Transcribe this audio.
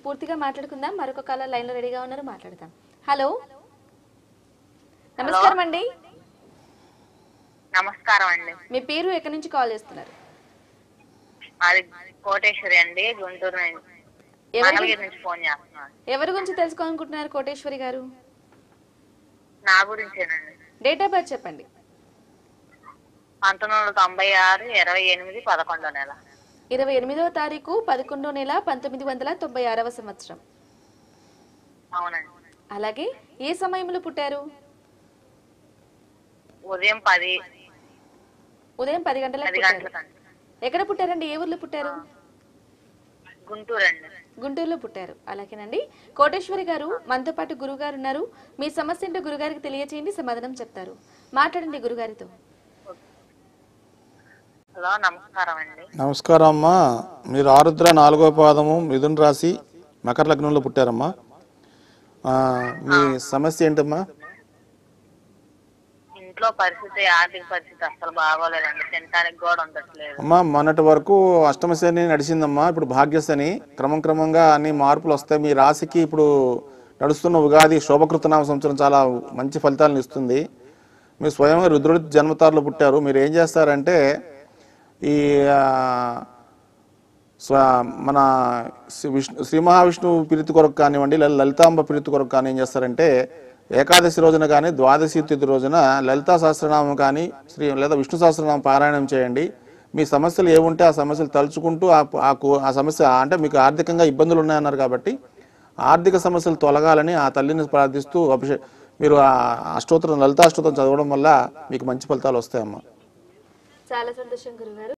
పూర్తిగా మాట్లాడుకుందాం మరొక కాల లైన్ లో రెడీగా ఉన్నారు మాట్లాడదాం హలో నమస్కారం అండి నమస్కారం అండి మీ పేరు ఎక్కడి నుంచి కాల్ చేస్తున్నారు మాది కోటేశ్వరి అండి గుంటూరు నుంచి ఎవరి మంగళగిరి నుంచి ఫోన్ చేస్తున్నాను ఎవరి గురించి తెలుసుకోవాలనుకుంటున్నారు కోటేశ్వరి గారు నా గురించేనండి డేట్ ఆఫ్ బర్త్ చెప్పండి పంతొమ్మిది వందల తొంభై ఆరు ఇరవై ఎనిమిది పదకొండో నెల ఇరవై ఎనిమిదవ తారీఖు పదకొండో నెల పంతొమ్మిది వందల తొంభై ఆరవ సంవత్సరం అవునండి అలాగే ఏ సమయంలో పుట్టారు ఉదయం పది ఉదయం పది గంటలకు పది పుట్టారు గంటలకండి ఎక్కడ పుట్టారండి ఏ ఊర్లో పుట్టారు గుంటూరు అండి గుంటూరులో పుట్టారు అలాగేనండి కోటేశ్వరి గారు మనతో పాటు గురుగారు ఉన్నారు మీ సమస్య ఏంటో గురుగారికి తెలియచేయండి సమాధానం చెప్తారు మాట్లాడండి గురుగారితో హలో నమస్కారం అండి నమస్కారం అమ్మా మీరు ఆరుద్ర నాలుగో పాదము మిథున రాశి మకర లగ్నంలో పుట్టారమ్మా ఆ, మీ సమస్య ఏంటమ్మా ఇంట్లో పరిస్థితి ఆర్థిక పరిస్థితి అసలు బాగోలేదండి తినడానికి కూడా ఉండట్లేదు అమ్మా మొన్నటి వరకు అష్టమ శని నడిచిందమ్మా ఇప్పుడు భాగ్యశని క్రమం క్రమంగా అన్ని మార్పులు వస్తాయి మీ రాశికి ఇప్పుడు నడుస్తున్న ఉగాది శోభకృతనామ సంవత్సరం చాలా మంచి ఫలితాలను ఇస్తుంది మీరు స్వయంగా రుద్రుడి జన్మతారులో పుట్టారు మీరు ఏం చేస్తారంటే ఈ ఆ, స్వ మన శ్రీ విష్ణు శ్రీ మహావిష్ణువు ప్రీతి కొరకు కానివ్వండి లేదా లలితాంబ ప్రీతి కొరకు కానీ ఏం చేస్తారంటే ఏకాదశి రోజున కానీ ద్వాదశి తిథి రోజున లలితా సహస్రనామం కానీ శ్రీ లేదా విష్ణు సహస్రనామం పారాయణం చేయండి మీ సమస్యలు ఏముంటే ఆ సమస్యలు తలుచుకుంటూ ఆ ఆ కో- ఆ సమస్య అంటే మీకు ఆర్థికంగా ఇబ్బందులు ఉన్నాయన్నారు కాబట్టి ఆర్థిక సమస్యలు తొలగాలని ఆ తల్లిని ప్రార్థిస్తూ అభిషే మీరు ఆ అష్టోత్తరం లలితాష్టోత్తరం చదవడం వల్ల మీకు మంచి ఫలితాలు వస్తాయమ్మా చాలా సంతోషం గురుగారు